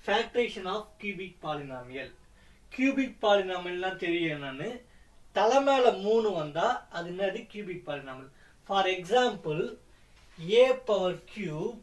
Factorisation of cubic polynomial cubic பாலினாமியல்லாம் தெரியும் என்னன்னு தலை மேல மூணு வந்தா அது என்னது cubic polynomial for example A power cube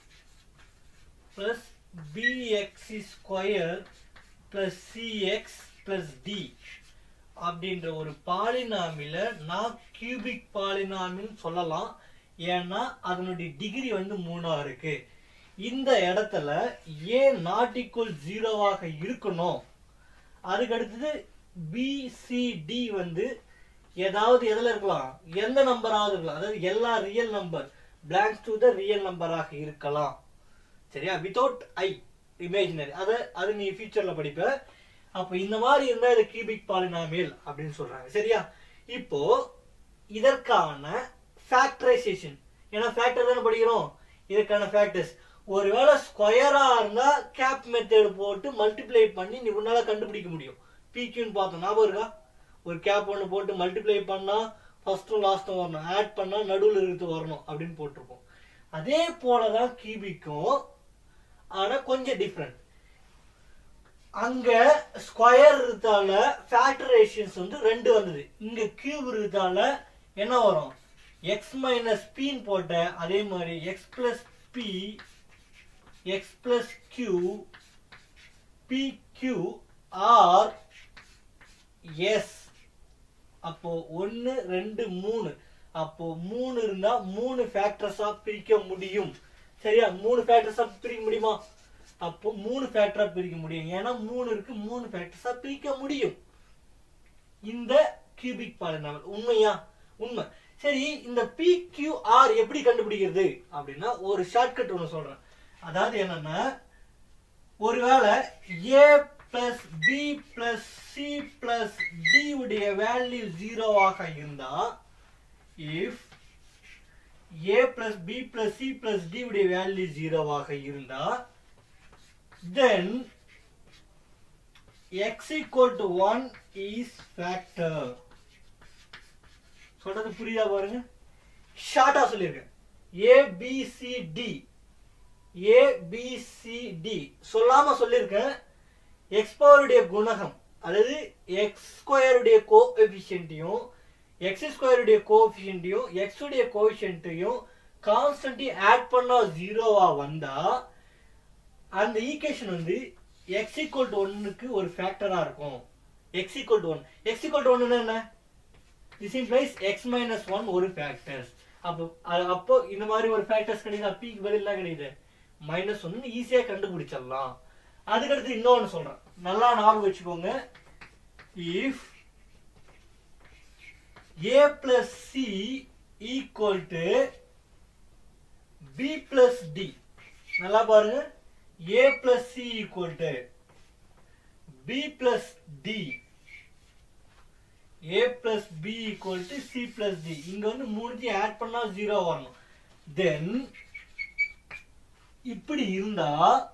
plus BX square plus CX plus D அப்படின்ற ஒரு பாலினாமில நான் கியூபிக் பாலினாமில் சொல்லலாம் ஏன்னா அதனுடைய டிகிரி வந்து மூணா இருக்கு இந்த இடத்துல ஏ நாட் ஈக்குவல் ஜீரோவாக இருக்கணும் அதுக்கு அடுத்தது பிசிடி வந்து ஏதாவது எதுல இருக்கலாம் எந்த நம்பராவது இருக்கலாம் அதாவது எல்லா real number belongs to the real நம்பராக இருக்கலாம் சரியா வித்தவுட் ஐ இமேஜினரி அதை அது நீ ஃபியூச்சர்ல படிப்ப அப்போ இந்த மாதிரி இருந்தா இது கியூபிக் பாலினாமியல் அப்படின்னு சொல்றாங்க சரியா இப்போ இதற்கான ஃபேக்டரைசேஷன் ஏன்னா ஃபேக்டர் தானே படிக்கிறோம் இதற்கான ஃபேக்டர்ஸ் ஒருவேளை ஸ்கொயரா இருந்தா கேப் மெத்தட் போட்டு மல்டிப்ளை பண்ணி நீ உன்னால கண்டுபிடிக்க முடியும் பிக்யூன்னு பார்த்தோம் ஞாபகம் இருக்கா ஒரு கேப் ஒன்று போட்டு மல்டிப்ளை பண்ணா ஃபர்ஸ்ட்டும் லாஸ்ட்டும் வரணும் ஆட் பண்ணா நடுவில் இருக்கிறது வரணும் அப்படின்னு போட்டிருப்போம் அதே போலதான் கியூபிக்கும் ஆனா கொஞ்சம் டிஃப்ரெண்ட் அங்க ஸ்கொயர் இருக்கிறதால ஃபேக்டரேஷன்ஸ் வந்து ரெண்டு வந்தது இங்க கியூப் இருக்கிறதால என்ன வரும் எக்ஸ் மைனஸ் பின்னு போட்ட அதே மாதிரி X plus P X plus Q P Q R S அப்போ ஒன்னு ரெண்டு மூணு அப்போ மூணு இருந்தா மூணு ஃபேக்டர்ஸா பிரிக்க முடியும் சரியா மூணு ஃபேக்டர்ஸா பிரிக்க முடியுமா அப்போ மூணு ஃபேக்டரா பிரிக்க முடியும் ஏன்னா மூணு இருக்கு மூணு ஃபேக்டர்ஸா பிரிக்க முடியும் இந்த கியூபிக் பாலினாமல் உண்மையா உண்மை சரி இந்த பி கியூ ஆர் எப்படி கண்டுபிடிக்கிறது அப்படின்னா ஒரு ஷார்ட்கட் ஒன்று சொல்றேன் அதாவது என்னன்னா ஒருவேளை A plus B plus C plus D உடைய வேல்யூ ஜீரோவாக இருந்தா if A plus B plus C plus D உடைய வேல்யூ ஜீரோவாக இருந்தா தென் x equal to 1 is factor சொல்றது புரியுதா பாருங்க ஷார்ட்டா சொல்லியிருக்கேன் A B C D A B C D சொல்லாம சொல்லியிருக்கேன் எக்ஸ் பவருடைய குணகம் அதாவது எக்ஸ் ஸ்கொயருடைய கோ எஃபிஷியன்ட்டையும் எக்ஸ் ஸ்கொயருடைய கோ எஃபிஷியன்ட்டையும் எக்ஸ் உடைய கோஎஃபிஷியன்ட்டையும் கான்ஸ்டன்ட்டையும் ஆட் பண்ணா ஜீரோவா வந்தா அந்த ஈக்குவேஷன் வந்து x ஈக்குவல் டு ஒன்னுக்கு ஒரு ஃபேக்டரா இருக்கும் x equal to one X equal to ஒன்னு என்ன this implies X minus one ஒரு ஃபேக்டர்ஸ் அப்போ அது- அப்போ இந்த மாதிரி ஒரு ஃபேக்டர்ஸ் கிடையாது பிக்கு பதிலாம் கிடையாது மைனஸ் ஒன்னு ஈஸியா கண்டுபிடிச்சிடலாம் அதுக்கடுத்து இன்னொன்னு சொல்றேன் நல்லா ஞாபகம் வச்சுக்கோங்க if A plus C equal to B plus D நல்லா பாருங்க a plus c equal to b plus d a plus b equal to c plus d இங்க வந்து மூணுத்தையும் ஆட் பண்ணா ஜீரோ வரணும் தென் இப்படி இருந்தா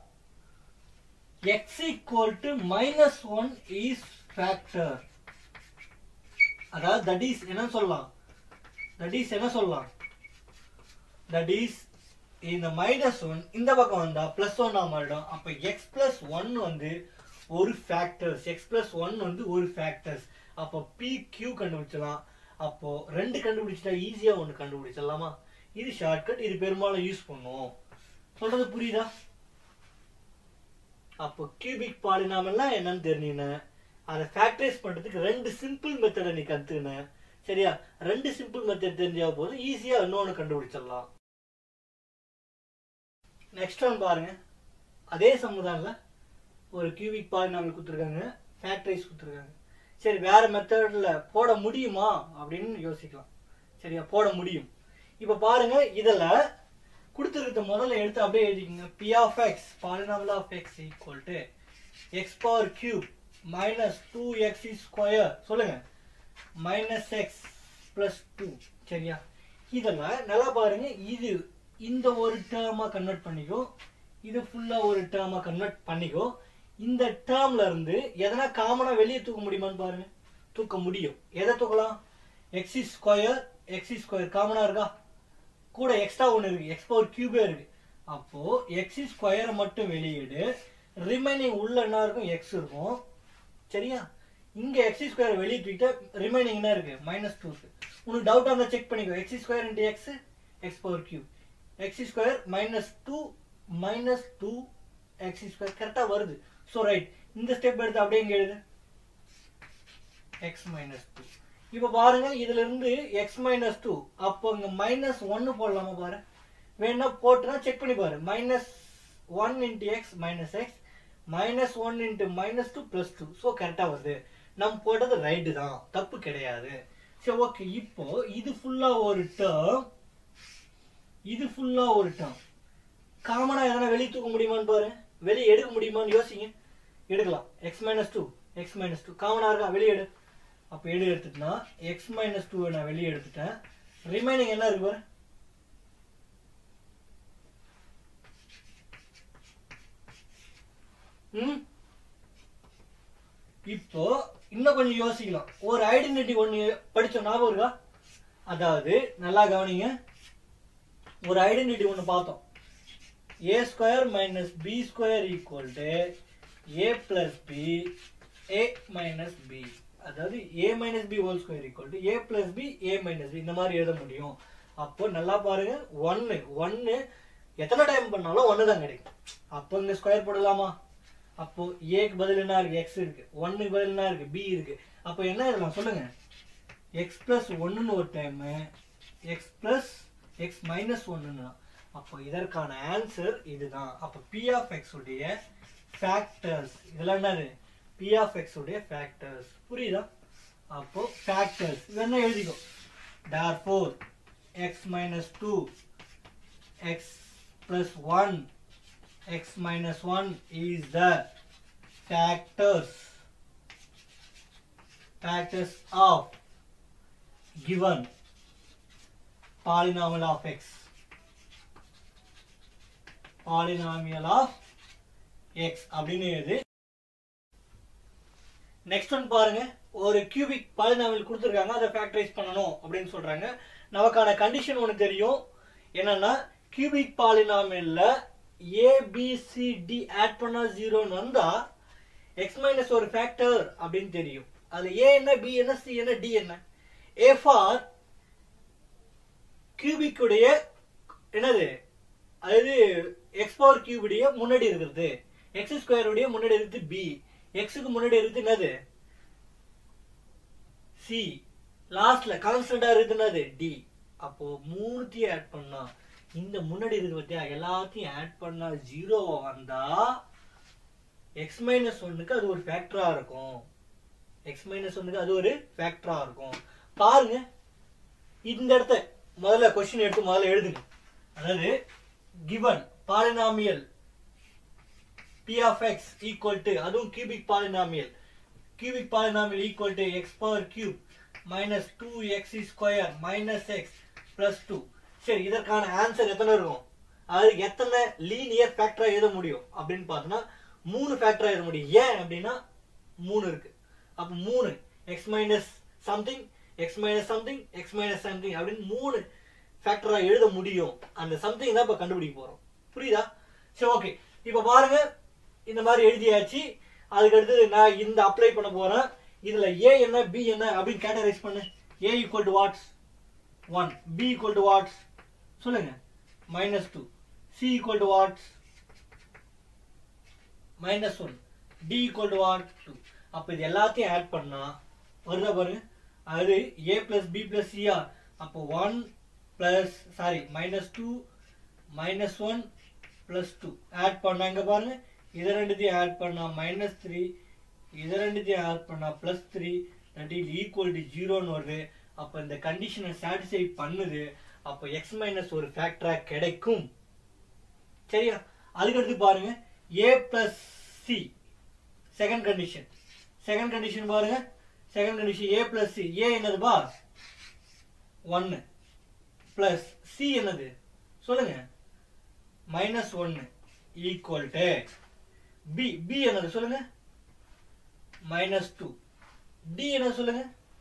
x equal to minus 1 is factor அதாவது that is என்ன சொல்லலாம் that is என்ன சொல்லலாம் that is இந்த மைனஸ் ஒன் இந்த பக்கம் வந்தா பிளஸ் ஒன்னா மாறிடும் அப்ப எக்ஸ் பிளஸ் ஒன் வந்து ஒரு ஃபேக்டர்ஸ் எக்ஸ் பிளஸ் ஒன் வந்து ஒரு ஃபேக்டர்ஸ் அப்போ பி கியூ கண்டுபிடிச்சலாம் அப்போ ரெண்டு கண்டுபிடிச்சிட்டா ஈஸியா ஒன்று கண்டுபிடிச்சிடலாமா இது ஷார்ட்கட் இது பெரும்பாலும் யூஸ் பண்ணுவோம் சொல்றது புரியுதா அப்போ கியூபிக் பாலினாமெல்லாம் என்னன்னு தெரிஞ்சுக்கினேன் அதை ஃபேக்டரைஸ் பண்றதுக்கு ரெண்டு சிம்பிள் மெத்தடை நீ கத்துக்கின சரியா ரெண்டு சிம்பிள் மெத்தட் தெரிஞ்சா போதும் ஈஸியா இன்னொன்னு கண்டுபிடிச்சிடலாம் நெக்ஸ்ட் ஒன் பாருங்க அதே சமுதாயம்ல ஒரு கியூபிக் பாலினாமல் கொடுத்துருக்காங்க ஃபேக்டரைஸ் கொடுத்துருக்காங்க சரி வேற மெத்தட்ல போட முடியுமா அப்படின்னு யோசிக்கலாம் சரியா போட முடியும் இப்போ பாருங்க இதுல கொடுத்துருக்க முதல்ல எடுத்து அப்படியே எழுதிக்கங்க p of x polynomial of x equal to x power cube minus two x square சொல்லுங்க மைனஸ் எக்ஸ் பிளஸ் டூ சரியா இதெல்லாம் நல்லா பாருங்க இது இந்த ஒரு டேர்மா கன்வெர்ட் பண்ணிக்கோ இது ஃபுல்லா ஒரு டேர்மா கன்வெர்ட் பண்ணிக்கோ இந்த டேர்ம்ல இருந்து எதனா காமனா வெளியே தூக்க முடியுமான்னு பாருங்க தூக்க முடியும் எதை தூக்கலாம் எக்ஸ் ஸ்கொயர் எக்ஸ் ஸ்கொயர் காமனா இருக்கா கூட எக்ஸ்ட்ரா ஒன்று இருக்கு எக்ஸ் பவர் கியூபே இருக்கு அப்போ எக்ஸ் ஸ்கொயரை மட்டும் வெளியிடு ரிமைனிங் உள்ள என்ன இருக்கும் எக்ஸ் இருக்கும் சரியா இங்க எக்ஸ் ஸ்கொயர் வெளியே தூக்கிட்டா ரிமைனிங் என்ன இருக்கு மைனஸ் டூ உனக்கு டவுட் இருந்தா செக் பண்ணிக்கோ x square into x x power cube x square minus two minus two x square கரெக்டாக வருது ஸோ ரைட் இந்த ஸ்டெப் எடுத்து அப்படியே இங்கே எழுது எக்ஸ் மைனஸ் டூ இப்போ பாருங்க இதுல இருந்து எக்ஸ் மைனஸ் டூ அப்போ இங்க மைனஸ் ஒன்னு போடலாமா பாரு வேணா போட்டுனா செக் பண்ணி பாரு minus one into x minus x minus one into minus two plus two so கரெக்டாக வருது நம்ம போட்டது ரைட்டு தான் தப்பு கிடையாது சரி ஓகே இப்போ இது ஃபுல்லா ஒரு டேர்ம் இது ஃபுல்லா ஒரு டேர்ம் காமனா எதனா வெளியே தூக்க முடியுமான்னு பாரு வெளியே எடுக்க முடியுமான்னு யோசிங்க எடுக்கலாம் x minus two X minus two காமனா இருக்கா வெளியே எடு அப்போ எடு எடுத்துட்டுனா எக்ஸ் மைனஸ் டூ நான் வெளியே எடுத்துட்டேன் ரிமைனிங் என்ன இருக்கு பாரு ம் இப்போ இன்னும் கொஞ்சம் யோசிக்கலாம் ஒரு ஐடென்டிட்டி ஒன்று படிச்சோம் ஞாபகம் இருக்கா அதாவது நல்லா கவனிங்க ஒரு ஐடென்டிட்டி ஒன்று பார்த்தோம் a square minus B square equal to A plus B A minus B அதாவது a minus b whole square equal to A plus B A minus b இந்த மாதிரி எழுத முடியும் அப்போ நல்லா பாருங்க ஒன்னு ஒன்னு எத்தனை டைம் பண்ணாலும் ஒன்று தான் கிடைக்கும் அப்போ இங்க ஸ்கொயர் போடலாமா அப்போ ஏக்கு பதில் என்ன இருக்கு எக்ஸ் இருக்கு ஒன்னுக்கு பதில் என்ன இருக்கு பி இருக்கு அப்போ என்ன எழுதலாம் சொல்லுங்க எக்ஸ் பிளஸ் ஒன்னுன்னு ஒரு time x plus x minus ஒன்னுன்னு அப்போ இதற்கான ஆன்சர் இதுதான் அப்போ பி ஆஃப் எக்ஸ் உடைய ஃபேக்டர்ஸ் இதெல்லாம் என்னது பி ஆஃப் எக்ஸ் உடைய ஃபேக்டர்ஸ் புரியுதா அப்போ ஃபேக்டர்ஸ் இதெல்லாம் எழுதிக்கோ therefore x minus 2 x plus 1 x minus 1 is the factors factors of given polynomial of x polynomial of x அப்படின்னு எழுது நெக்ஸ்ட் ஒன் பாருங்க ஒரு கியூபிக் பாலினாமியல் கொடுத்துருக்காங்க அதை ஃபேக்டரைஸ் பண்ணணும் அப்படின்னு சொல்றாங்க நமக்கான கண்டிஷன் ஒன்று தெரியும் என்னன்னா கியூபிக் பாலினாமியல்ல a B C d add பண்ணா ஜீரோன்னு வந்தா எக்ஸ் மைனஸ் ஒரு ஃபேக்டர் அப்படின்னு தெரியும் அது ஏ என்ன பி என்ன சி என்ன டி என்ன ஏ ஃபார் கியூபிக் உடைய என்னது அதாவது எக்ஸ் பவர் கியூபுடைய முன்னாடி இருக்கிறது எக்ஸ் ஸ்கொயர் உடைய முன்னாடி இருக்கிறது பி எக்ஸுக்கு முன்னாடி இருக்குது என்னது சி லாஸ்ட்ல கான்ஸ்டன்டா இருக்குது என்னது டி அப்போ மூணுத்தையும் ஆட் பண்ணா இந்த முன்னாடி இருக்கு பத்தியா எல்லாத்தையும் ஆட் பண்ணா ஜீரோவா வந்தா எக்ஸ் மைனஸ் ஒன்னுக்கு அது ஒரு ஃபேக்டரா இருக்கும் எக்ஸ் மைனஸ் ஒன்னுக்கு அது ஒரு ஃபேக்டரா இருக்கும் பாருங்க இந்த இடத்த முதல்ல கொஸ்டின் எடுத்து முதல்ல எழுதுங்க அதாவது given polynomial p of x equal to அதுவும் cubic polynomial cubic polynomial equal to x power cube minus 2x square minus x plus 2 சரி இதற்கான ஆன்சர் எத்தனை இருக்கும் அது எத்தனை லீனியர் ஃபேக்டரா எழுத முடியும் அப்படின்னு பார்த்தோம்னா மூணு ஃபேக்டரா எழுத முடியும் ஏன் அப்படின்னா மூணு இருக்கு அப்ப மூணு x minus something x minus something x minus something அப்படின்னு மூணு ஃபேக்டரா எழுத முடியும் அந்த சம்திங் தான் இப்ப கண்டுபிடிக்க போறோம் புரியுதா சரி ஓகே இப்ப பாருங்க இந்த மாதிரி எழுதியாச்சு அதுக்கு அடுத்தது நான் இந்த அப்ளை பண்ண போறேன் இதுல ஏ என்ன பி என்ன அப்படின்னு கேட்டகரைஸ் பண்ணு a equal to what's one b equal to what's சொல்லுங்க minus two c equal to what's minus one d equal to what two அப்போ இது எல்லாத்தையும் ஆட் பண்ணா வருதா பாருங்க அது a plus B plus c r அப்போ one plus sorry minus two minus one plus two add பண்ணா இங்க பாருங்க இதை ரெண்டுத்தையும் ஆட் பண்ணா மைனஸ் த்ரீ இதை ரெண்டுத்தையும் ஆட் பண்ணா plus three that is equal to ஜீரோன்னு வருது அப்போ இந்த கண்டிஷனை சாட்டிஸ்ஃபை பண்ணுது அப்போ எக்ஸ் மைனஸ் ஒரு ஃபேக்டரா கிடைக்கும் சரியா அதுக்கடுத்து பாருங்க a plus c second condition second condition பாருங்க second condition a plus c a என்னது பா ஒன்னு பிளஸ் சி என்னது சொல்லுங்க மைனஸ் ஒன்னு ஈக்குவல் டு பி பி என்னது சொல்லுங்க மைனஸ் டூ டி என்ன சொல்லுங்க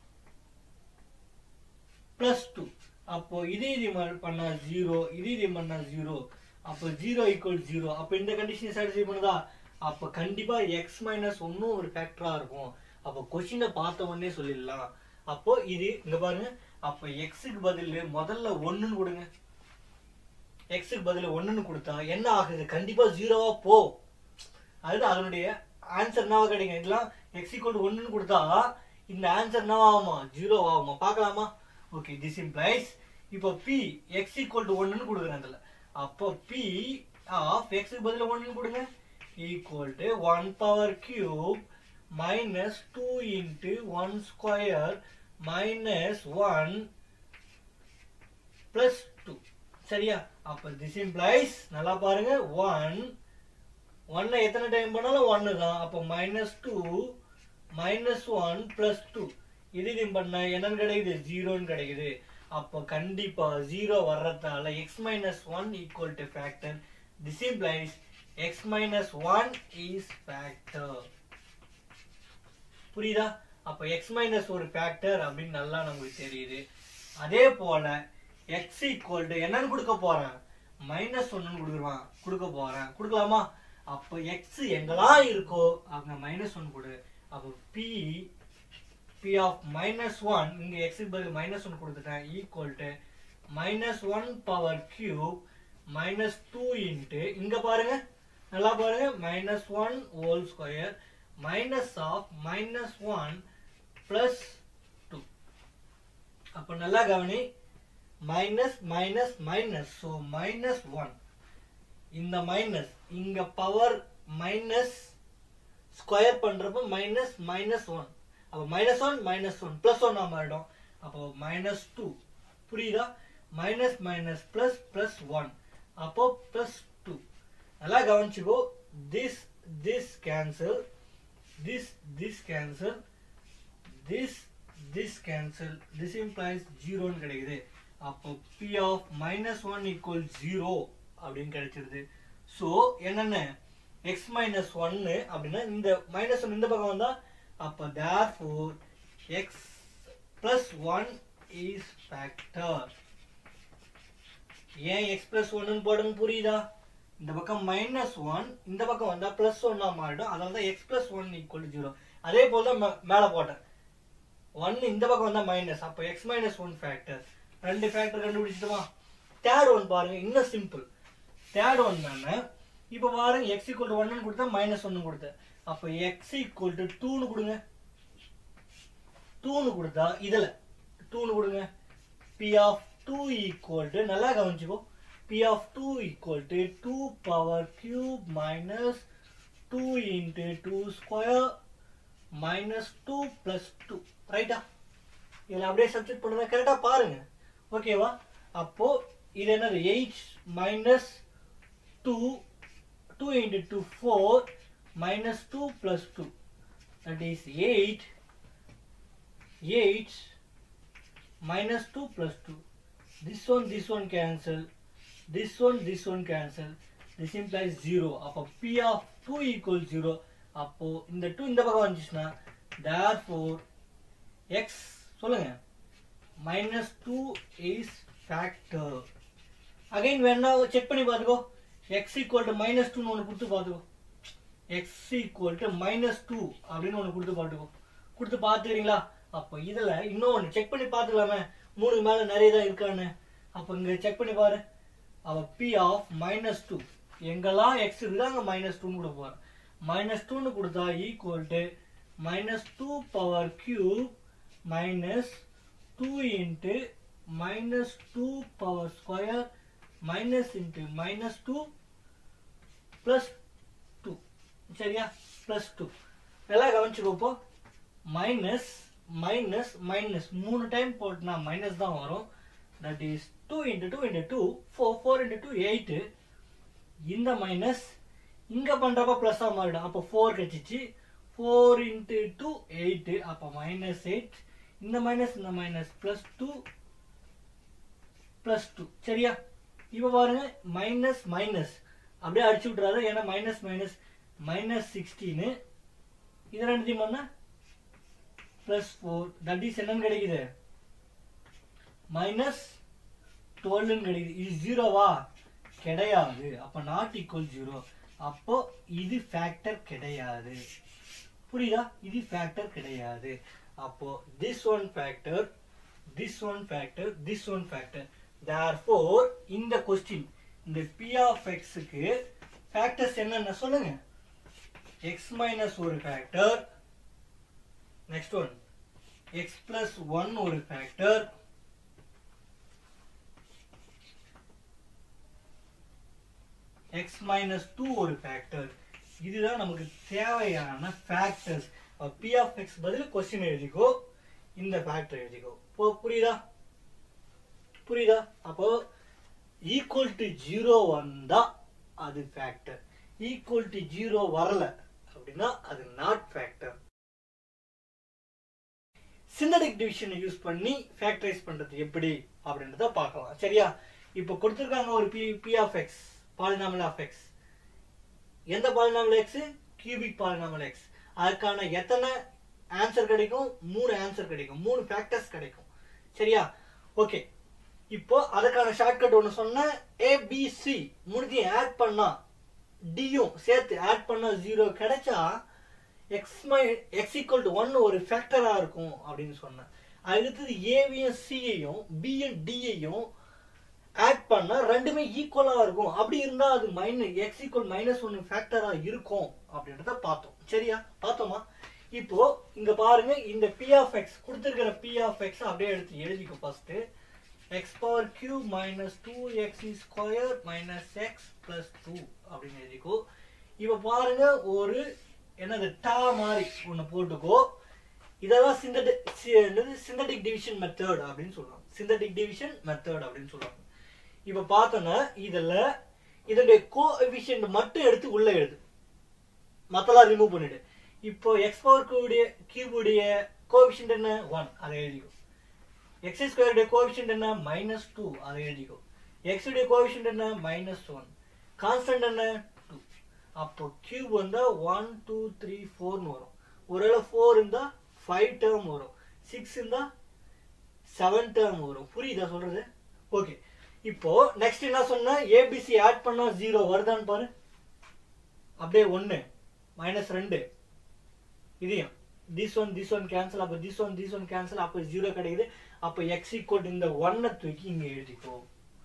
பிளஸ் டூ அப்போ இதே இது ம- பண்ணா ஜீரோ இதே இது பண்ணா ஜீரோ அப்போ ஜீரோ ஈக்குவல் ஜீரோ அப்போ இந்த கண்டிஷன் சாட்டிஸ்ஃபை பண்ணுதா அப்ப கண்டிப்பா எக்ஸ் மைனஸ் ஒன்னும் ஒரு ஃபேக்டரா இருக்கும் அப்போ கொஸ்டினை பார்த்த உடனே சொல்லிடலாம் அப்போ இது இங்க பாருங்க அப்ப எக்ஸுக்கு பதில் முதல்ல ஒண்ணுன்னு கொடுங்க எக்ஸுக்கு பதில் ஒண்ணுன்னு கொடுத்தா என்ன ஆகுது கண்டிப்பா ஜீரோவா போ அது அதனுடைய ஆன்சர் என்னவா கிடைக்கும் இதெல்லாம் எக்ஸ் ஈக்குவல் ஒன்றுன்னு கொடுத்தா இந்த ஆன்சர் என்னவா ஆகுமா ஜீரோ ஆகுமா பார்க்கலாமா ஓகே திஸ் இம்ப்ளைஸ் இப்போ பி எக்ஸ் ஈக்குவல் டு ஒன்றுன்னு கொடுக்குறேன் அதில் அப்போ பி ஆஃப் எக்ஸுக்கு பதில் ஒன்றுன்னு கொடுங்க equal to one power cube minus two into one square minus one plus two சரியா அப்போ திஸ் இம்ப்ளைஸ் நல்லா பாருங்க ஒன் ஒன்னை எத்தனை டைம் பண்ணாலும் ஒன்று தான் அப்போ minus two minus one plus two இது இது பண்ண என்னன்னு கிடைக்குது ஜீரோன்னு கிடைக்குது அப்போ கண்டிப்பா ஜீரோ வர்றதால x minus one equal to factor this implies X minus one is factor புரியுதா அப்போ எக்ஸ் மைனஸ் ஒரு ஃபேக்டர் அப்படின்னு நல்லா நமக்கு தெரியுது அதே போல எக்ஸ் ஈக்குவல் டு என்னன்னு கொடுக்க போறேன் மைனஸ் ஒன்னு கொடுக்குறான் கொடுக்க போறேன் கொடுக்கலாமா அப்போ எக்ஸ் எங்கெல்லாம் இருக்கோ அங்க மைனஸ் ஒன் கொடு அப்போ p p of minus one இங்க எக்ஸுக்கு பதில் மைனஸ் ஒன் கொடுத்துட்டேன் equal to minus one power cube minus two into இங்க பாருங்க நல்லா பாருங்க minus one whole square minus of minus one plus two அப்போ நல்லா கவனி minus minus minus so minus one இந்த மைனஸ் இங்க பவர் மைனஸ் ஸ்கொயர் பண்றப்ப மைனஸ் மைனஸ் ஒன் அப்போ minus one minus one plus one மாறிடும் அப்போ மைனஸ் டூ புரியுதா minus minus plus plus one அப்போ பிளஸ் டூ நல்லா கவனிச்சுக்கோ this this cancel this this cancel this this cancel this implies ஜீரோன்னு கிடைக்குது அப்போ p of minus one equal zero அப்படின்னு கிடைச்சிருது ஸோ என்னென்ன எக்ஸ் மைனஸ் ஒன்னு அப்படின்னா இந்த மைனஸ் ஒன் இந்த பக்கம் வந்தா அப்போ therefore x plus one is factor ஏன் எக்ஸ் பிளஸ் ஒன்னு போடணும் புரியுதா இந்த பக்கம் மைனஸ் ஒன் இந்த பக்கம் வந்தா பிளஸ் ஒன்னா மாறிடும் அதனால தான் x plus one equal zero அதே போல் தான் மே- மேல போட்டேன் ஒன் இந்த பக்கம் வந்தா மைனஸ் அப்போ எக்ஸ் மைனஸ் ஒன் ஃபேக்டர் ரெண்டு ஃபேக்டர் கண்டுபிடிச்சிட்டுமா தேர்ட் ஒன் பாருங்க இன்னும் சிம்பிள் தேர்ட் ஒன் தானே இப்போ பாருங்க எக்ஸ் ஈக்குவல் டு ஒன்னு கொடுத்தா மைனஸ் ஒன்னு கொடுத்தேன் அப்போ எக்ஸ் ஈக்குவல் டு டூன்னு கொடுங்க டூன்னு கொடுத்தா இதுல டூன்னு கொடுங்க p of two equal to நல்லா கவனிச்சுக்கோ p of two equal to two power cube minus two into two square minus two plus two ரைட்டா இதில் அப்படியே சப்ஜெக்ட் பண்ணுறதா கரெக்டாக பாருங்க ஓகேவா அப்போ இது என்னது eight minus two two into two four minus two plus two that is eight eight minus 2 plus 2. This one, this one cancel. This one, this one cancel. This implies 0. அப்போ P of 2 equals 0. அப்போ இந்த 2 இந்த பக்கம் வந்துச்சுன்னா therefore x சொல்லுங்க minus 2 is factor. again வேணா check பண்ணி பார்த்துக்கோ x equal to minus 2 ஒன்று கொடுத்து பார்த்துக்கோ x equal to minus 2 அப்படின்னு ஒன்று கொடுத்து பார்த்துக்கோ கொடுத்து பார்த்துக்கிறீங்களா அப்போ இதுல இன்னொன்று செக் பண்ணி பார்த்துக்கலாமே மூணு மேல நிறைய தான் இருக்கான்னு அப்போ இங்க செக் பண்ணி பாரு அவ பி ஆஃப் மைனஸ் டூ எங்கெல்லாம் எக்ஸ் இருக்குதோ அங்கே மைனஸ் டூன்னு கொடுக்க போறேன் மைனஸ் டூன்னு கொடுத்தா equal to minus two power cube minus two into minus two power square minus into minus two plus two சரியா ப்ளஸ் டூ எல்லாம் கவனிச்சுக்கோப்போ மைனஸ் மைனஸ் மைனஸ் மூணு டைம் போட்டுனா மைனஸ் தான் வரும் that is two into two into two four four into two eight இந்த minus இங்கே பண்ணுறப்ப ப்ளஸ்ஸாக மாறிடும் அப்போ ஃபோர் கிடச்சிச்சு ஃபோர் இன்ட்டு டூ எயிட்டு அப்போ மைனஸ் எயிட் இந்த மைனஸ் இந்த minus plus two plus two சரியா இப்போ பாருங்க மைனஸ் மைனஸ் அப்படியே அடிச்சு விட்றாரு ஏன்னா மைனஸ் மைனஸ் மைனஸ் சிக்ஸ்டீனு இது ரெண்டுத்தையும் பண்ணா பிளஸ் ஃபோர் தட் இஸ் என்னன்னு கிடைக்குது மைனஸ் டுவெல்னு கிடைக்குது இது ஜீரோவா கிடையாது அப்ப நாட் ஈக்குவல் ஜீரோ அப்போ இது ஃபேக்டர் கிடையாது புரியுதா இது ஃபேக்டர் கிடையாது அப்போ this one factor this one factor this one factor therefore இந்த கொஸ்டின் இந்த பி ஆஃப் எக்ஸுக்கு ஃபேக்டர்ஸ் என்னென்ன சொல்லுங்க எக்ஸ் மைனஸ் ஒரு factor next one x plus one ஒரு ஃபேக்டர் எக்ஸ் மைனஸ் டூ ஒரு ஃபேக்டர் இதுதான் நமக்கு தேவையான ஃபேக்டர்ஸ் பி ஆஃப் எக்ஸ் பதில் கொஸ்டின் எழுதிக்கோ இந்த ஃபேக்டர் எழுதிக்கோ இப்போ புரியுதா புரியுதா அப்போ ஈக்குவல் டு ஜீரோ வந்தா அது ஃபேக்டர் ஈக்குவல் டு ஜீரோ வரல அப்படின்னா அது நாட் ஃபேக்டர் சிந்தடிக் டிவிஷனை யூஸ் பண்ணி ஃபேக்டரைஸ் பண்றது எப்படி அப்படின்றத பார்க்கலாம் சரியா இப்போ கொடுத்துருக்காங்க ஒரு p p of x polynomial of x எந்த polynomial x cubic polynomial x அதுக்கான எத்தனை ஆன்சர் கிடைக்கும் மூணு ஆன்சர் கிடைக்கும் மூணு ஃபேக்டர்ஸ் கிடைக்கும் சரியா ஓகே இப்போ அதுக்கான ஷார்ட்கட் ஒன்று சொன்னேன் ஏபிசி மூணுத்தையும் ஆட் பண்ணா டியும் சேர்த்து ஆட் பண்ணா ஜீரோ கிடைச்சா x my x equal to one ஒரு ஃபேக்டரா இருக்கும் அப்படின்னு சொன்னேன் அடுத்தது ஏவியும் சியையும் பியும் டியையும் ஆட் பண்ணா ரெண்டுமே ஈக்குவலா இருக்கும் அப்படி இருந்தா அது minus x equal minus one ஃபேக்டரா இருக்கும் அப்படின்றத பார்த்தோம் சரியா பார்த்தோமா இப்போ இங்க பாருங்க இந்த பி ஆஃப் எக்ஸ் கொடுத்துருக்கிற பி ஆஃப் எக்ஸ் அப்படியே எடுத்து எழுதிக்கோ first x power q minus two x square minus x plus two அப்படின்னு எழுதிக்கோ இப்போ பாருங்க ஒரு என்னது டா மாதிரி ஒன்று போட்டுக்கோ இதெல்லாம் சிந்தடிக் சிந்தடிக் டிவிஷன் மெத்தட் அப்படின்னு சொல்றாங்க சிந்தடிக் டிவிஷன் மெத்தட் அப்படின்னு சொல்றாங்க இப்போ பார்த்தோன்னா இதில் இதனுடைய கோ எஃபிஷியன்ட் மட்டும் எடுத்து உள்ள எழுது மத்தெல்லாம் ரிமூவ் பண்ணிடு இப்போ எக்ஸ் பவர் கியூடைய கியூபுடைய கோஎஃபிஷியன்ட் என்ன ஒன் அதை எழுதிக்கோ எக்ஸ் ஸ்கொயருடைய கோஎஃபிஷியன்ட் என்ன மைனஸ் டூ அதை எழுதிக்கோ எக்ஸ் உடைய கோஎஃபிஷியன்ட் என்ன மைனஸ் ஒன் கான்ஸ்டன்ட் என்ன டூ அப்போ கியூப் வந்தா ஒன் டூ த்ரீ ஃபோர்னு வரும் ஒருவேளை ஃபோர் இருந்தா ஃபைவ் டேர்ம் வரும் சிக்ஸ் இருந்தா செவன் டேர்ம் வரும் புரியுதா சொல்றது ஓகே இப்போ நெக்ஸ்ட் என்ன சொன்ன ஏபிசி ஆட் பண்ணா ஜீரோ வருதான்னு பாரு அப்படியே ஒன்னு மைனஸ் ரெண்டு இதையும் this one this one cancel அப்போ this one this one cancel அப்போ ஜீரோ கிடைக்குது அப்போ எக்ஸ் ஈக்குவல் இந்த ஒன்னை தூக்கி இங்க எழுதிக்கோ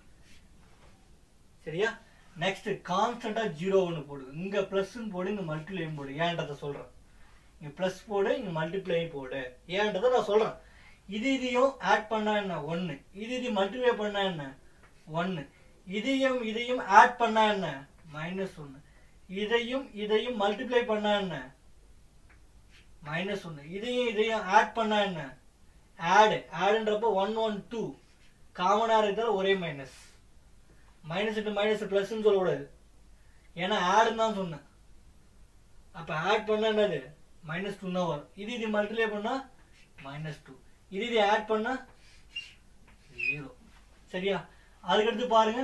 சரியா நெக்ஸ்ட் கான்ஸ்டன்டா ஜீரோ ஒன்று போடு இங்க பிளஸ்ன்னு போடு இங்க மல்டிப்ளையும் போடு ஏன்றத சொல்றேன் இங்க பிளஸ் போடு இங்க மல்டிப்ளை போடு ஏன்றத நான் சொல்றேன் இது இதையும் ஆட் பண்ணா என்ன ஒன்னு இது இது மல்டிப்ளை பண்ணா என்ன ஒன்னு இதையும் இதையும் ஆட் பண்ணா என்ன மைனஸ் ஒன்னு இதையும் இதையும் மல்டிப்ளை பண்ணா என்ன மைனஸ் ஒன்னு இதையும் இதையும் ஆட் பண்ணா என்ன ஆடு ஆடுன்றப்போ ஒன் ஒன் டூ காமனா இருக்கிற ஒரே மைனஸ் மைனஸ் இன்ட்டு மைனஸ் பிளஸ்ன்னு சொல்லக்கூடாது ஏன்னா ஆடுன்னு தான் சொன்னேன் அப்போ ஆட் பண்ணா என்னது மைனஸ் டூ தான் வரும் இது இது மல்டிப்ளை பண்ணா மைனஸ் டூ இது இது ஆட் பண்ணா ஜீரோ சரியா அதுக்கடுத்து பாருங்க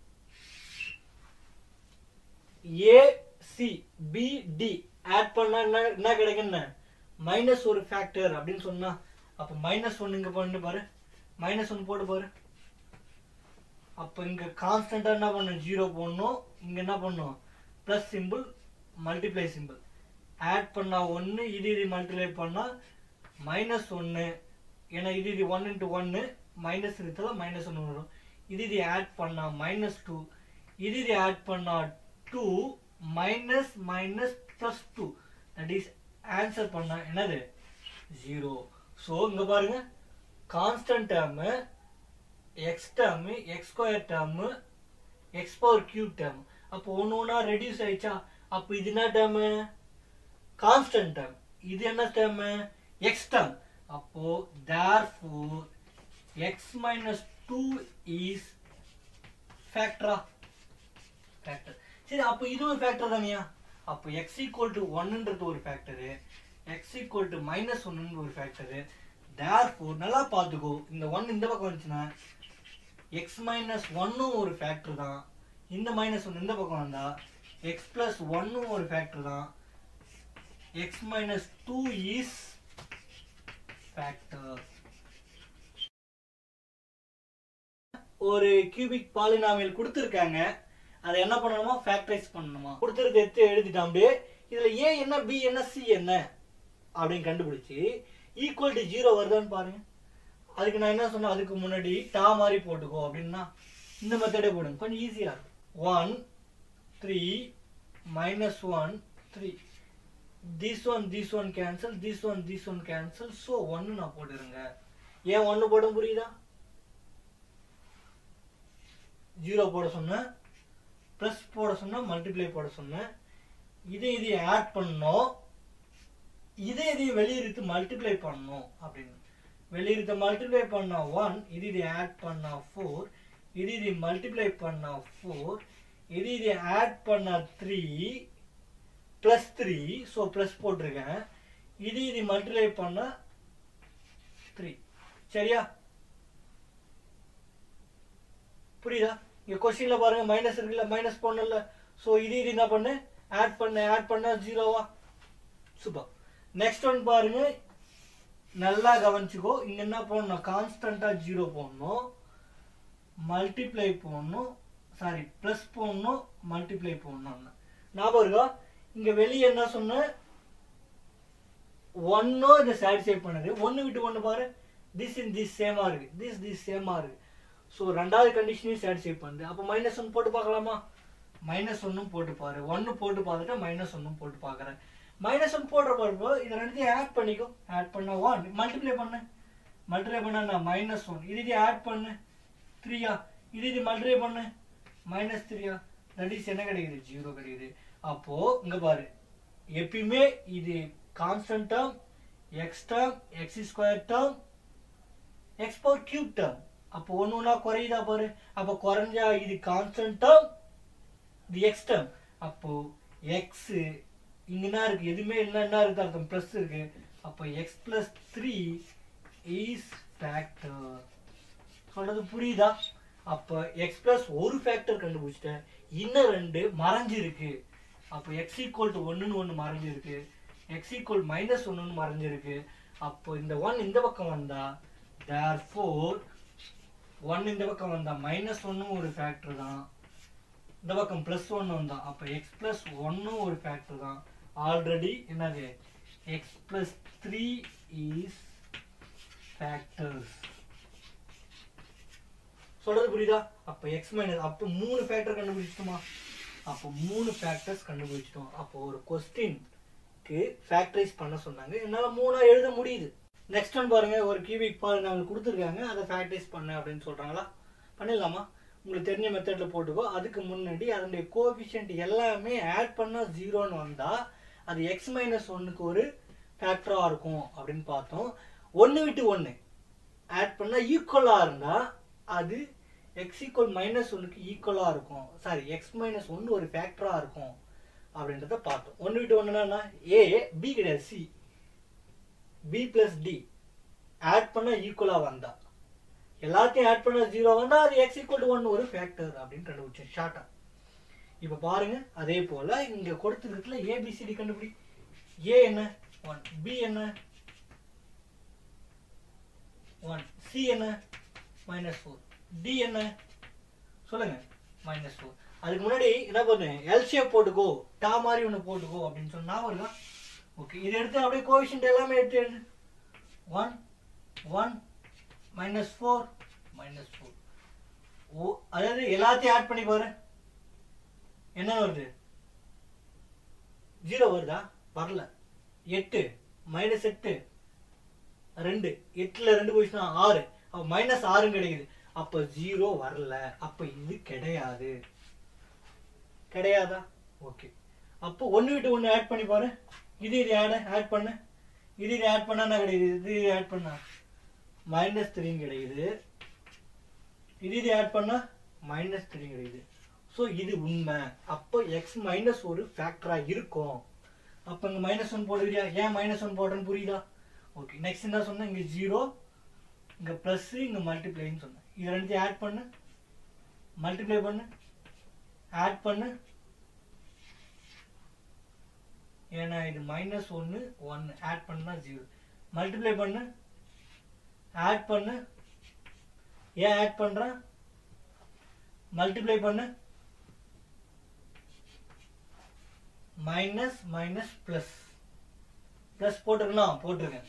a c b d add பண்ணா என்ன என்ன கிடைக்குன்னு மைனஸ் ஒரு ஃபேக்டர் அப்படின்னு சொன்னா அப்ப மைனஸ் ஒன்னு இங்க பண்ணு பாரு மைனஸ் ஒன் போட்டு பாரு அப்ப இங்க கான்ஸ்டன்டா என்ன பண்ணும் ஜீரோ போடணும் இங்க என்ன பண்ணும் plus simple multiply simple add பண்ணா ஒன்னு இது இது மல்டிப்ளை பண்ணா மைனஸ் ஒன்னு ஏன்னா இது இது ஒன் இன்ட்டு ஒன்னு மைனஸ் இருக்கிறத மைனஸ் ஒன்று வரும் இது இது ஆட் பண்ணா மைனஸ் டூ இது இது ஆட் பண்ணா two minus minus plus two that is answer பண்ணா என்னது ஜீரோ ஸோ இங்க பாருங்க constant term x term x square term x power cube term அப்போ ஒன்று ஒன்றா ரெடியூஸ் ஆயிடுச்சா அப்போ இது என்ன டேர்மு கான்ஸ்டன்ட் டேர்ம் இது என்ன டேர்மு எக்ஸ் டேர்ம் அப்போ therefore x minus two is ஃபேக்டரா ஃபேக்டர் சரி அப்போ இது ஒரு ஃபேக்டர் தானியா அப்போ எக்ஸ் ஈக்குவல் டு ஒன்னுன்றது ஒரு factor x equal to minus ஒன்னு ஒரு ஃபேக்டரு தேர் ஃபோர் நல்லா பார்த்துக்கோ இந்த ஒன் இந்த பக்கம் வந்துச்சுன்னா எக்ஸ் மைனஸ் ஒன்னும் ஒரு ஃபேக்டர் தான் இந்த மைனஸ் ஒன் இந்த பக்கம் வந்தா எக்ஸ் பிளஸ் ஒன்னும் ஒரு ஃபேக்டர் தான் x minus two is factor ஒரு கியூபிக் பாலினாமியல் கொடுத்துருக்காங்க அதை என்ன பண்ணணுமா ஃபேக்டரைஸ் பண்ணணுமா கொடுத்துருக்க எடுத்து எழுதிட்டான் அப்படியே இதுல ஏ என்ன பி என்ன சி என்ன அப்படின்னு கண்டுபிடிச்சு ஈக்குவல் டு ஜீரோ வருதான்னு பாருங்க அதுக்கு நான் என்ன சொன்னேன் அதுக்கு முன்னாடி டா மாதிரி போட்டுக்கோ அப்படின்னா இந்த மெத்தடே போடுங்க கொஞ்சம் ஈஸியா இருக்கும் one three minus one three this one this one cancel this one this one cancel so ஒன்னு நான் போட்டுருங்க ஏன் ஒன்னு போட புரியுதா ஜீரோ போட சொன்னேன் ப்ளஸ் போட சொன்னேன் மல்டிப்ளை போட சொன்னேன் இதை இதையும் ஆட் பண்ணோம் இதை இதையும் வெளியிருத்து மல்டிப்ளை பண்ணணும் அப்படின்னு வெளியிருத்த மல்டிப்ளை பண்ணா ஒன் இது இதை ஆட் பண்ணா ஃபோர் இது இதை மல்டிப்ளை பண்ணா ஃபோர் இது இதை ஆட் பண்ணா three plus three so plus போட்டிருக்கேன் இது இது மல்டிப்ளை பண்ணா த்ரீ சரியா புரியுதா இங்க கொஸ்டின்ல பாருங்க மைனஸ் இருக்குல்ல மைனஸ் பண்ணல ஸோ இது இது என்ன பண்ணு ஆட் பண்ண ஆட் பண்ணா ஜீரோவா சூப்பர் நெக்ஸ்ட் ஒன் பாருங்க நல்லா கவனிச்சுக்கோ இங்க என்ன போடணும் கான்ஸ்டன்டா ஜீரோ போடணும் மல்டிப்ளை போடணும் சாரி ப்ளஸ் போடணும் மல்டிப்ளை போடணும் ஞாபகம் இருக்கா இங்க வெளியே என்ன சொன்ன ஒன்னோ இதை சாட்டிஸ்ஃபை பண்ணுது ஒன்னு விட்டு ஒன்னு பாரு திஸ் இன் திஸ் சேமா இருக்கு திஸ் திஸ் சேமா இருக்கு ஸோ ரெண்டாவது கண்டிஷனையும் சாட்டிஸ்ஃபை பண்ணுது அப்போ மைனஸ் ஒன் போட்டு பார்க்கலாமா மைனஸ் ஒன்னும் போட்டு பாரு ஒன்னு போட்டு பார்த்துட்டு மைனஸ் ஒன்னும் போட்டு பார்க்குறேன் மைனஸ் ஒன் போடுற பாருப்போ இதை ரெண்டுத்தையும் ஆட் பண்ணிக்கோ ஆட் பண்ண ஒன் மல்டிப்ளை பண்ணு மல்டிப்ளை பண்ண நான் மைனஸ் ஒன் இது இது ஆட் பண்ணு த்ரீயா இது இது மல்டிப்ளை பண்ணு மைனஸ் த்ரீயா தட் இஸ் என்ன கிடைக்குது ஜீரோ கிடைக்குது அப்போ இங்க பாரு எப்பயுமே இது constant term x term x square term x power cube term அப்போ ஒன்று ஒன்றா குறையுதா பாரு அப்போ குறைஞ்சா இது கான்ஸ்டன்ட் டேர்ம் இது எக்ஸ் டேர்ம் அப்போ எக்ஸ் இங்க என்ன இருக்கு எதுவுமே இல்லை என்ன இருக்கு அர்த்தம் ப்ளஸ் இருக்கு அப்போ x plus three is factor சொல்றது புரியுதா அப்போ எக்ஸ் பிளஸ் ஒரு ஃபேக்டர் கண்டுபிடிச்சிட்டேன் இன்னும் ரெண்டு மறைஞ்சிருக்கு அப்போ எக்ஸ் ஈக்குவல் டு ஒன்றுன்னு ஒன்று மறைஞ்சிருக்கு எக்ஸ் ஈக்குவல் மைனஸ் ஒன்றுன்னு மறைஞ்சிருக்கு அப்போ இந்த ஒன் இந்த பக்கம் வந்தா தேர் ஃபோர் ஒன் இந்த பக்கம் வந்தா மைனஸ் ஒன்னும் ஒரு ஃபேக்டர் தான் இந்த பக்கம் பிளஸ் ஒன் வந்தா அப்போ எக்ஸ் பிளஸ் ஒன்னும் ஒரு ஃபேக்டர் தான் ஆல்ரெடி என்னது x plus three is factors சொல்றது புரியுதா அப்ப எக்ஸ் மைனஸ் அப்போ மூணு ஃபேக்டர் கண்டுபிடிச்சிட்டோமா அப்போ மூணு ஃபேக்டர்ஸ் கண்டுபிடிச்சிட்டோம் அப்போ ஒரு கொஸ்டின்க்கு ஃபேக்டரைஸ் பண்ண சொன்னாங்க என்னால மூணா எழுத முடியுது நெக்ஸ்ட் ஒன் பாருங்க ஒரு கியூபிக் பால் நாங்கள் கொடுத்துருக்காங்க அதை ஃபேக்டரைஸ் பண்ண அப்படின்னு சொல்றாங்களா பண்ணிடலாமா உங்களுக்கு தெரிஞ்ச மெத்தட்ல போட்டுக்கோ அதுக்கு முன்னாடி அதனுடைய கோஎஃபிஷியன்ட் எல்லாமே ஆட் பண்ணா ஜீரோன்னு வந்தா அது எக்ஸ் மைனஸ் ஒன்னுக்கு ஒரு ஃபேக்டரா இருக்கும் அப்படின்னு பார்த்தோம் ஒன்னு விட்டு ஒன்னு ஆட் பண்ணா ஈக்குவலா இருந்தா அது எக்ஸ் ஈக்குவல் மைனஸ் ஒன்னுக்கு ஈக்குவலா இருக்கும் சாரி எக்ஸ் மைனஸ் ஒன்னு ஒரு ஃபேக்டரா இருக்கும் அப்படின்றத பார்த்தோம் ஒன்னு விட்டு ஒண்ணுனா ஏ பி கிடையாது c b plus d add பண்ண ஈக்குவலா வந்தா எல்லாத்தையும் ஆட் பண்ண ஜீரோ வந்தா அது எக்ஸ் ஈக்குவல் டு ஒன் ஒரு ஃபேக்டர் அப்படின்னு கண்டுபிடிச்சேன் ஷார்ட்டா இப்ப பாருங்க அதே போல இங்க கொடுத்துருக்கல ஏபிசிடி கண்டுபிடி ஏ என்ன ஒன் பி என்ன ஒன் சி என்ன மைனஸ் ஃபோர் டி என்ன சொல்லுங்க மைனஸ் ஃபோர் அதுக்கு முன்னாடி என்ன பண்ணு எல் ஷேப் போட்டுக்கோ டா மாதிரி ஒன்று போட்டுக்கோ அப்படின்னு சொன்னா வருதா ஓகே இதை எடுத்து அப்படியே கோவிஷன் எல்லாமே எடுத்து எழுது one one minus four minus four oh அதாவது எல்லாத்தையும் ஆட் பண்ணி பாரு என்ன வருது ஜீரோ வருதா வரல எட்டு மைனஸ் எட்டு ரெண்டு எட்டுல ரெண்டு போயிடுச்சுன்னா ஆறு அப்ப மைனஸ் ஆறும் கிடைக்குது அப்ப ஜீரோ வரல அப்ப இது கிடையாது கிடையாதா ஓகே அப்போ ஒன்னு விட்டு ஒன்னு ஆட் பண்ணி பாரு இது இது ஆட் ஆட் பண்ணு இது இது ஆட் பண்ணா என்ன கிடைக்குது இது இது ஆட் பண்ணா மைனஸ் த்ரீன்னு கிடைக்குது இது இது ஆட் பண்ணா மைனஸ் த்ரீ கிடைக்குது ஸோ இது உண்மை அப்போ எக்ஸ் மைனஸ் ஒரு ஃபேக்டரா இருக்கும் அப்போ இங்கே மைனஸ் ஒன் போடுறியா ஏன் மைனஸ் ஒன் போடுறேன்னு புரியுதா ஓகே நெக்ஸ்ட் என்ன சொன்னேன் இங்கே ஜீரோ இங்கே ப்ளஸ் இங்கே மல்டிப்ளைன்னு சொன்னேன் இது ரெண்டுத்தையும் ஆட் பண்ணு மல்டிப்ளை பண்ணு ஆட் பண்ணு ஏன்னா இது மைனஸ் ஒன்று ஒன்று ஆட் பண்ணா ஜீரோ மல்டிப்ளை பண்ணு ஆட் பண்ணு ஏன் ஆட் பண்ணுறேன் மல்டிப்ளை பண்ணு மைனஸ் மைனஸ் பிளஸ் பிளஸ் போட்டிருக்கணும் போட்டிருக்கேன்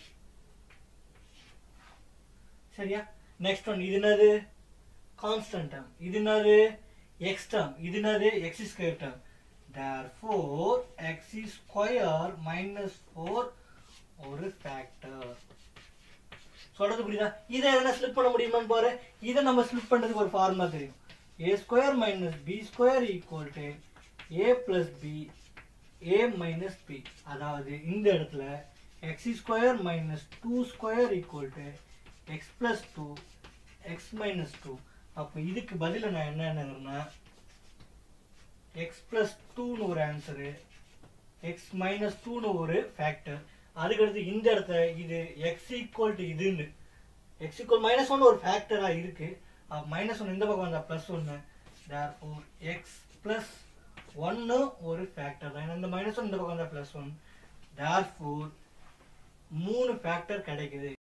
சரியா நெக்ஸ்ட் ஒன் இது என்னது கான்ஸ்டன்ட் டேர்ம் இது என்னது எக்ஸ் டேர்ம் இது என்னது x square term therefore x square minus four ஒரு ஃபேக்டர் சொல்றது புரியுதா இதை எதனா ஸ்லிப் பண்ண முடியுமான்னு பாரு இதை நம்ம ஸ்லிப் பண்றதுக்கு ஒரு ஃபார்முலா தெரியும் A square minus B square equal to A plus B A minus B அதாவது இந்த இடத்துல X square minus two square equal to X plus two X minus two அப்போ இதுக்கு பதில நான் என்ன என்னன்னா எக்ஸ் பிளஸ் டூன்னு ஒரு ஆன்சரு எக்ஸ் மைனஸ் டூன்னு ஒரு ஃபேக்டர் அதுக்கடுத்து இந்த இடத்துல இது எக்ஸ் ஈக்குவல் டு இதுன்னு எக்ஸ் ஈக்குவல் மைனஸ் ஒன் ஒரு ஃபேக்டராக இருக்கு மைனஸ் ஒன் இந்த பக்கம் வந்தா ப்ளஸ் ஒன்று தேர் ஃபோர் எக்ஸ் ப்ளஸ் ஒன்று ஒரு ஃபேக்டர் தான் ஏன்னா இந்த மைனஸ் ஒன் இந்த பக்கம் வந்தா ப்ளஸ் ஒன் தேர் ஃபோர் மூணு ஃபேக்டர் கிடைக்குது